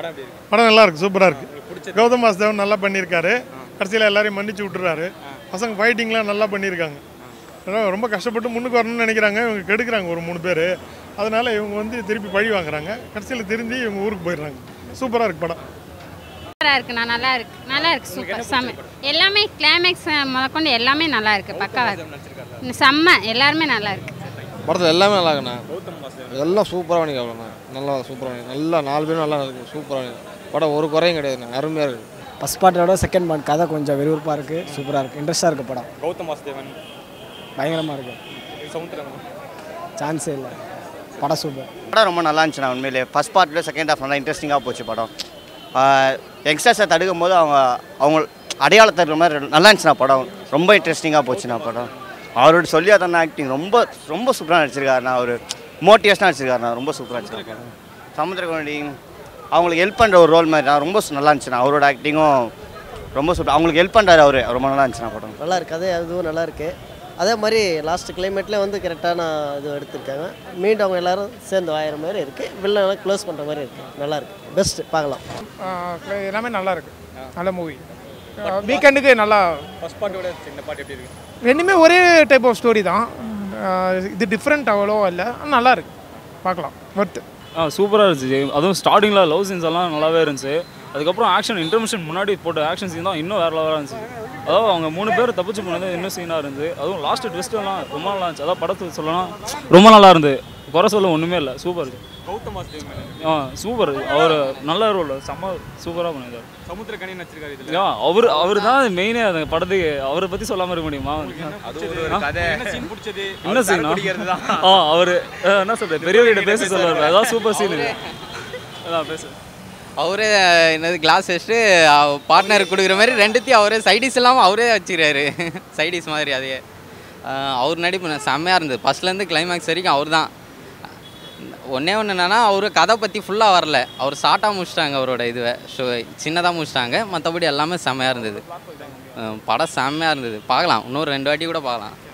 படம் எப்படி இருக்கு படம் நல்லா இருக்கு சூப்பராக இருக்கு உங்களுக்கு பிடிச்சது கௌதம் வாசுதேவன் நல்லா பண்ணியிருக்காரு கடைசியில் எல்லாரையும் மன்னிச்சு விட்டுறாரு பசங்க ஃபைட்டிங்லாம் நல்லா பண்ணியிருக்காங்க அதான் ரொம்ப கஷ்டப்பட்டு முன்னுக்கு வரணும்னு நினைக்கிறாங்க இவங்க கெடுக்குறாங்க ஒரு மூணு பேர் அதனால இவங்க வந்து திருப்பி பழி வாங்குறாங்க கடைசியில் திருந்தி இவங்க ஊருக்கு போயிடுறாங்க சூப்பராக இருக்கு படம் சூப்பராக இருக்குண்ணா நல்லா இருக்கு நல்லா இருக்கு சூப்பர் செம்ம எல்லாமே கிளைமேக்ஸ் முதற்கொண்டு எல்லாமே நல்லா இருக்கு பக்காவாக இருக்கு செம்ம எல்லாருமே நல்லா இருக்கு படத்தில் எல்லாமே நல்லா இருக்குண்ணா கௌதம் வாசுதேவன் எல்லாம் சூப்பராக பண்ணிக்கலாம் நல்லா சூப்பராக பண்ணி நல்லா நாலு பேரும் நல்லா இருக்கு சூப்பராக பண்ணி படம் ஒரு குறையும் கிடையாதுண்ணா அருமையாக இருக்குது ஃபஸ்ட் பார்ட்டோட செகண்ட் பார்ட் கதை கொஞ்சம் விறுவிறுப்பாக இருக்குது சூப்பராக இருக்குது இன்ட்ரெஸ்ட்டாக இருக்குது படம் கௌதம் வாசுதேவன் பயங்கரமாக இருக்குது சமுத்திரம் சான்ஸே இல்லை படம் சூப்பர் படம் ரொம்ப நல்லா இருந்துச்சுண்ணா உண்மையிலே ஃபஸ்ட் பார்ட்டில் செகண்ட் ஹாஃப் நல்லா இன்ட்ரெஸ்டிங்காக போச்சு படம் யங்ஸ்டர்ஸை தடுக்கும் போது அவங்க அவங்க அடையாளம் தருற மாதிரி நல்லா இருந்துச்சுண்ணா படம் ரொம்ப இன்ட்ரெஸ்டிங்காக போச்சுண்ணா படம் அவரோட சொல்லி அதான் ஆக்டிங் ரொம்ப ரொம்ப சூப்பராக நடிச்சிருக்காருண்ணா அவர் மோட்டிவேஷனாக நடிச்சிருக்காருண்ணா ரொம்ப சூப்பராக நடிச்சிருக்காரு சமுத்திரகுண்டி அவங்களுக்கு ஹெல்ப் பண்ணுற ஒரு ரோல் மாதிரி தான் ரொம்ப சு- நல்லா இருந்துச்சுண்ணா அவரோட ஆக்டிங்கும் ரொம்ப சூப்பர் அவங்களுக்கு ஹெல்ப் பண்ணுறாரு அவர் ரொம்ப நல்லா இருந்துச்சுண்ணா படம் நல்லா இருக்கு அதே அதுவும் நல்லா இருக்கு அதே மாதிரி லாஸ்ட் கிளைமேட்ல வந்து கரெக்டான இது எடுத்திருக்காங்க மீண்டும் அவங்க எல்லாரும் சேர்ந்து வாயிற மாதிரி இருக்கு வில்லன் க்ளோஸ் பண்ணுற மாதிரி இருக்கு நல்லா இருக்கு பெஸ்ட் பார்க்கலாம் எல்லாமே நல்லா இருக்கு நல்ல மூவி வீக்கெண்டுக்கு நல்லா ஃபர்ஸ்ட் பார்ட்டோட இந்த பாட்டு எப்படி இருக்கு ரெண்டுமே ஒரே டைப் ஆஃப் ஸ்டோரி தான் ஆஹ் இது டிஃப்ரெண்ட் அவ்வளோ இல்லை ஆனா நல்லா இருக்கு பார்க்கலாம் ஒர்த்து ஆ சூப்பராக இருந்துச்சு அதுவும் ஸ்டார்டிங்கில் லவ் சீன்ஸ் எல்லாம் நல்லாவே இருந்துச்சு அதுக்கப்புறம் ஆக்ஷன் இன்டர்மிஷன் முன்னாடி போட்ட ஆக்ஷன் சீன் தான் இன்னும் வேறு லெவலாக இருந்துச்சு அதாவது அவங்க மூணு பேர் தப்பிச்சு போனது இன்னும் சீனாக இருந்துச்சு அதுவும் லாஸ்ட் ட்விஸ்ட்லாம் ரொம்ப நல்லா இருந்துச்சு அதாவது படத்துக்கு சொல்லலாம் ரொம்ப நல்லா இருந்து குறை சொல்ல ஒன்றுமே இல்லை சூப்பர் கௌதம் வாசுதேவன் மேல இருக்கு. ஆ சூப்பர் அவர் நல்ல ரோல் செம்ம சூப்பராக பண்ணியிருந்தார் சமுத்திரக்கனி நடிச்சிருக்காரு இதுல யா அவர் அவர் தான் மெயினே அந்த படத்துக்கு அவரை பற்றி சொல்லாமல் இருக்க முடியுமா அது ஒரு ஒரு கதை என்ன சீன் பிடிச்சது என்ன சீன் குடிக்கிறது தான் ஆ அவர் என்ன சொல்றது பெரியவர்கிட்ட பேச சொல்லுவார் அதான் சூப்பர் சீன் அதான் பேசு அவரே என்னது கிளாஸ் வச்சுட்டு பார்ட்னர் கொடுக்குற மாதிரி ரெண்டுத்தையும் அவரே சைடிஸ் இல்லாமல் அவரே வச்சுக்கிறாரு சைடிஸ் மாதிரி அதையே அஹ் அவர் நடிப்பு ந- செம்மையாக இருந்தது ஃபஸ்ட்லேருந்து கிளைமேக்ஸ் வரைக்கும் அவர் தான் ஒன்றே ஒன்று என்னன்னா அவர் கதை பற்றி ஃபுல்லாக வரல அவர் ஷார்ட்டாக முடிச்சிட்டாங்க அவரோட இதுவை ஷோ சின்னதாக முடிச்சிட்டாங்க மற்றபடி எல்லாமே செம்மையாக இருந்தது அஹ் படம் செம்மையாக இருந்தது பார்க்கலாம் இன்னொரு ரெண்டு வாட்டி கூட பார்க்கலாம்